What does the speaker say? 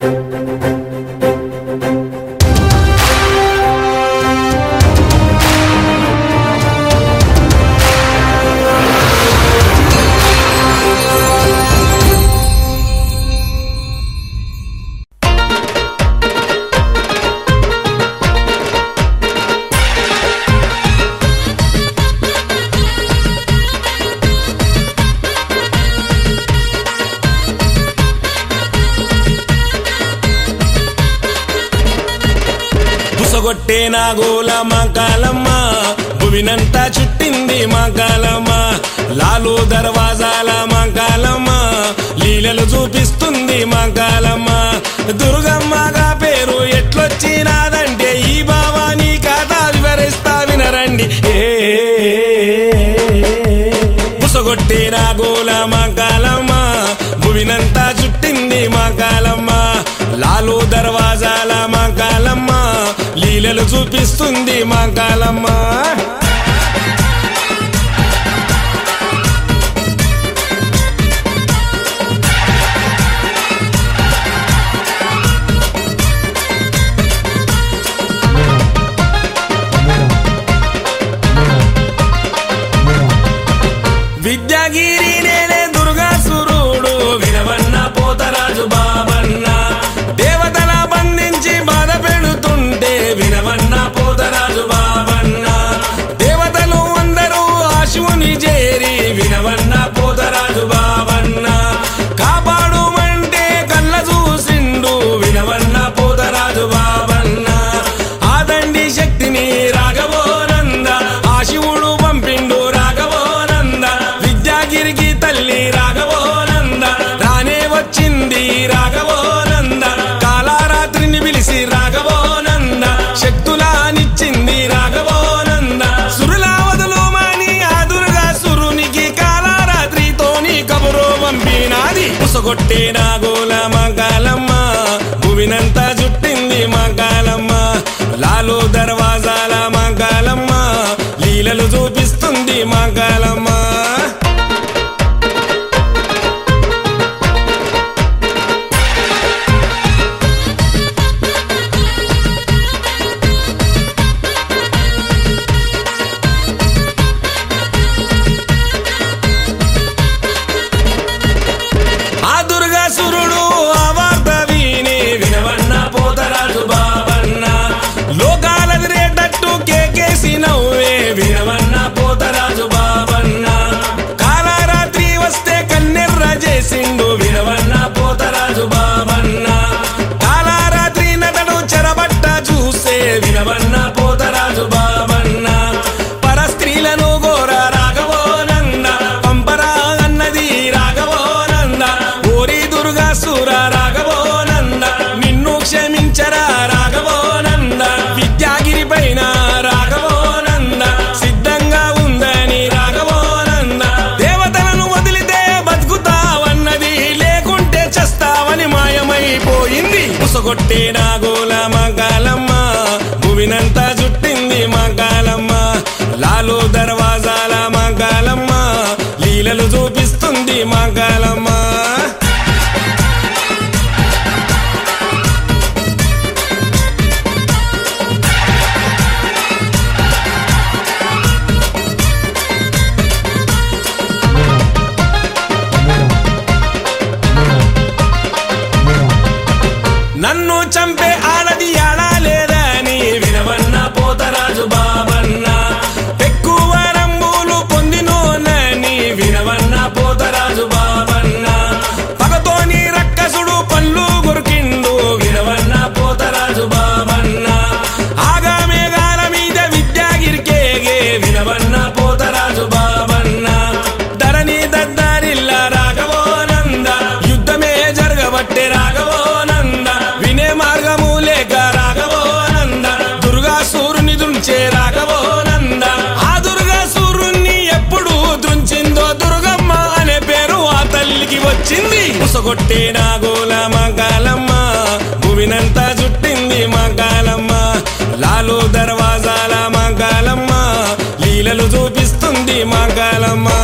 బుసగొట్టే నాగోల మంకాలమ్మ భువినంతా చుట్టింది మంకాలమ్మ లాలు దర్వాజాల మంకాలమ్మ లీలలు చూపిస్తుంది మంకాలమ్మ దుర్గమ్మగా పేరు ఎట్లొచ్చినాదంటే ఈ భావాని కథ వివరిస్తా వినరండి ఏ బుసగొట్టే నాగోల మంకాలమ్మ భువినంతా చుట్టింది మంకాలమ్మ లాలు దర్వాజాల మంకాలమ్మ లీలలు చూపిస్తుంది మంకాలమ్మ విద్యాగిరి నేనే దుర్గాసురుడు వినవన్న పోతరాజు బాబన్న దేవతల బంధించి బాధ పెడుతుంటే వినవన్న పోతరాజు బాబన్న దేవతలు అందరూ ఆ శివుని చేరి వినవన్న పోతరాజు బాబన్న కాపాడుమంటే కళ్ళ చూసిండు వినవన్న పోతరాజు బాబన్న ఆదండి శక్తిని రాఘవోనంద ఆ శివుడు పంపిండు రాఘవోనంద విద్యాగిరికి తల్లి రాఘవోనంద రానే వచ్చింది రాఘవోనంద కాలారాత్రిని పిలిచి రాఘవోనంద శక్తులానిచ్చింది రాఘవోనంద సురులావదులు మాని ఆ దుర్గా సురునికి కాలారాత్రితోని కబురు పంపినాది ఉసగొట్టే నాగోల మంగాలమ్మ భువినంతా చుట్టింది మంగాలమ్మ లాలు దర్వాజాల మంగాలమ్మ లీలలు చూపిస్తుంది మంగాలమ్మ ఆ దుర్గాసురుడు ఆ వార్త విని వినవన్న పోతరాజు బాబన్న లోకాలదిరేటట్టు కేకేసి నవ్వే వినవన్న పోతరాజు బాబన్న కాలరాత్రి వస్తే కన్నెర్ర చేసిండు వినవన్న పోతరాజు బాబన్న కాలరాత్రి నటను చెరబట్ట చూసే వినవన్న పోతరాజు బాబన్న పరస్త్రీలను గోర రాఘవోనంద పంపరా అన్నది రాఘవోనంద ఓరి దుర్గా సూర రాఘవోనంద నిన్ను క్షమించరా రాఘవోనంద విద్యాగిరి పైన రాఘవోనంద సిద్ధంగా ఉందని రాఘవోనంద దేవతలను వదిలితే బతుకుతావన్నది లేకుంటే చస్తావని మాయమైపోయింది ముసగొట్టే నాగోల మంగాలమ్మ భువినంతా చుట్టింది మంగాలమ్మ లాలు దర్వాజాల మంగాలమ్మ లీలలు చూపిస్తుంది మంగాలమ్మ నన్ను చంపే ఆడది ఆడా లేదని వినవన్న పోతరాజు బాబన్న ఎక్కువ రంబులు పొందినోనని వినవన్న పోతరాజు బాబన్న పగతోని రక్కసుడు పళ్ళు గురికిండు వినవన్న పోతరాజు బాబన్న ఆగామేఘాల మీద విద్యాగిరికేగే వినవన్న పోతరాజు బాబన్న ధరణి దద్దారిల్ల రాఘవోనంద యుద్ధమే జరగబట్టే రాఘవోనంద వినే మార్గము లేక రాఘవోనంద దుర్గా సూర్యుని దృంచే రాఘవోనంద ఆ దుర్గా సూర్యుని ఎప్పుడు దృంచిందో దుర్గమ్మ అనే పేరు ఆ తల్లికి వచ్చింది ముసగొట్టే నాగోల మంగాలమ్మ భువినంతా చుట్టింది మంగాలమ్మ లాలు దర్వాజాల మంగాలమ్మ లీలలు చూపిస్తుంది మంగాలమ్మ